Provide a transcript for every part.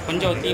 கொஞ்சம் ஒத்தி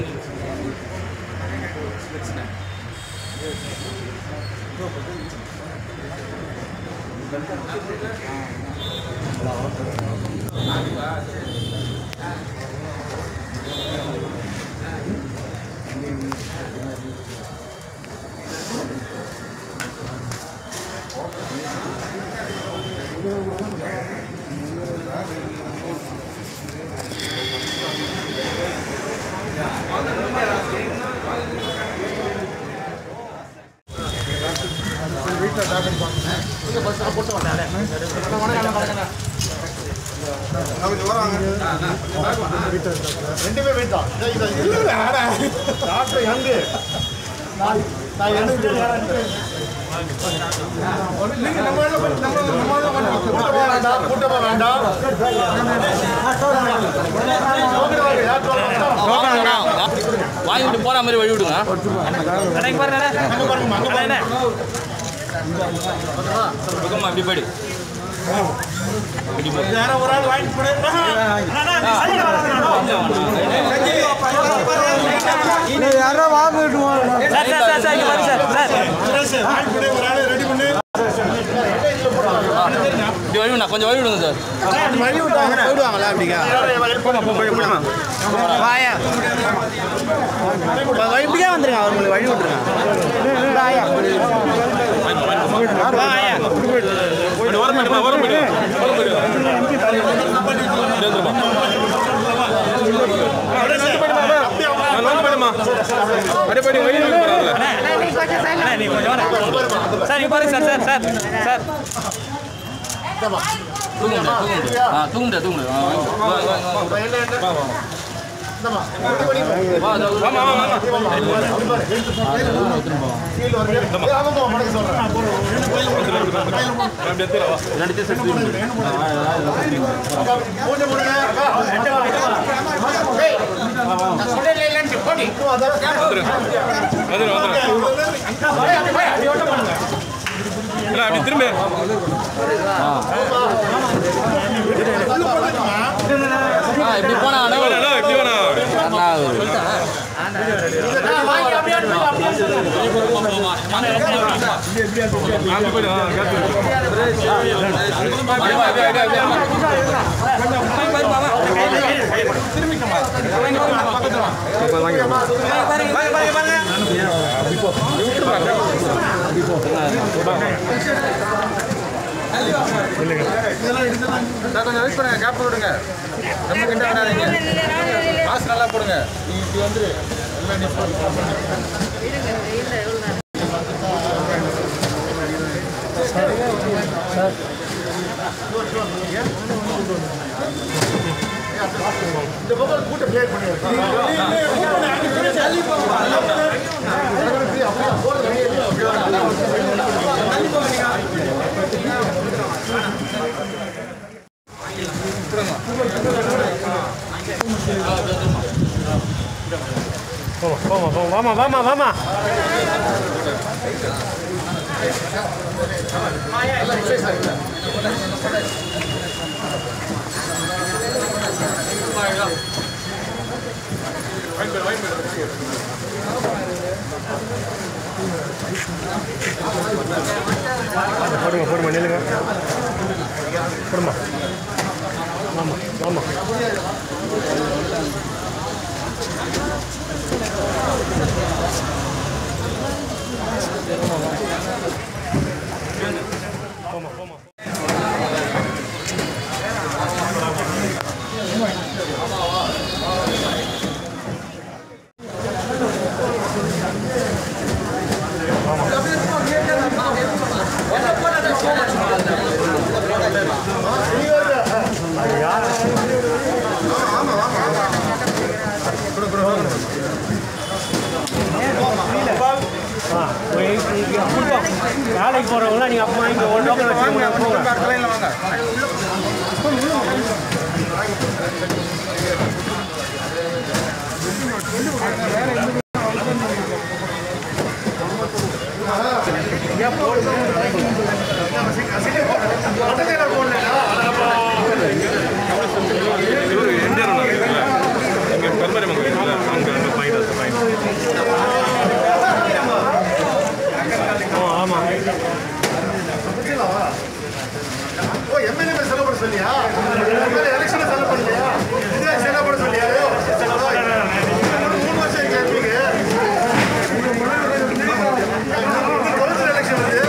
ரெண்டுமே வெயிட் தான் டாக்டர் எங்கு நான் நான் எடுத்து கூட்டமா வேண்டாம் கூட்டமா வேண்டாம் வாங்கிட்டு போற மாதிரி வழி விடுங்க பக்கமா அப்படி போயிடு இப்படி போ. இப்படி வழி விடுங்க கொஞ்சம் வழி விடுங்க சார் விடுவாங்களா அப்படிங்க இப்படியே வந்துருங்க அவங்களுக்கு வழி விட்டுருங்க சார் இங்க பாருங்க சார் சார் சார் சார் தூங்க முடியாது தூங்க முடியாது ஆ தூங்க முடியாது தூங்க முடியாது ஆ, வாங்க, வாங்க, வாங்க, வாங்க. வா, இதோ, வாமா, வாமா, வாமா. ரெண்டு சேர்த்து தூங்க முடியாது. அப்படி திரும்ப ஆ இப்படி போனா ஹலோ எப்படி வேணா அங்கே போயிடு ஆ கேட்டு கொஞ்சம் வெயிட் பண்ணுங்க கேப் விடுங்க ரொம்ப கிட்ட விடாதீங்க மாஸ்க் நல்லா போடுங்க நீ இப்படி வந்துரு எல்லாம் நீ போடு. இந்த பக்கம் கூட்ட பிளேட் வாமா வாமா வாமா போடுங்க போடுமா நில்லுங்க போடுமா ஆமாம் ஆமாம் வேலைக்கு போகிறவங்களாம் நீங்கள் அப்பா இங்கே ஒரு டோக்கன் வச்சுக்கோங்க போங்க இவர் எம்ஜிஆர் இங்கே கருமரி மங்கலம் அங்கே சொல்லியா எலெக்ஷன்ல செலவு பண்ணலையா இதே செலவு பண்ண சொல்லியா ஐயோ, மூணு வருஷம் கேட்பீங்க எலெக்ஷன் வந்து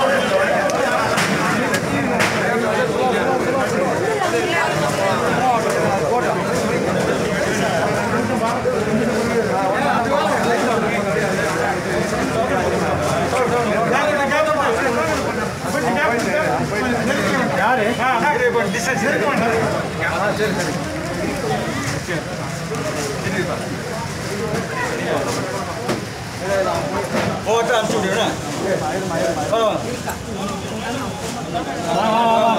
யாரு ஓட்ட அனுப்பிச்சு விடுறேன் வா வா வா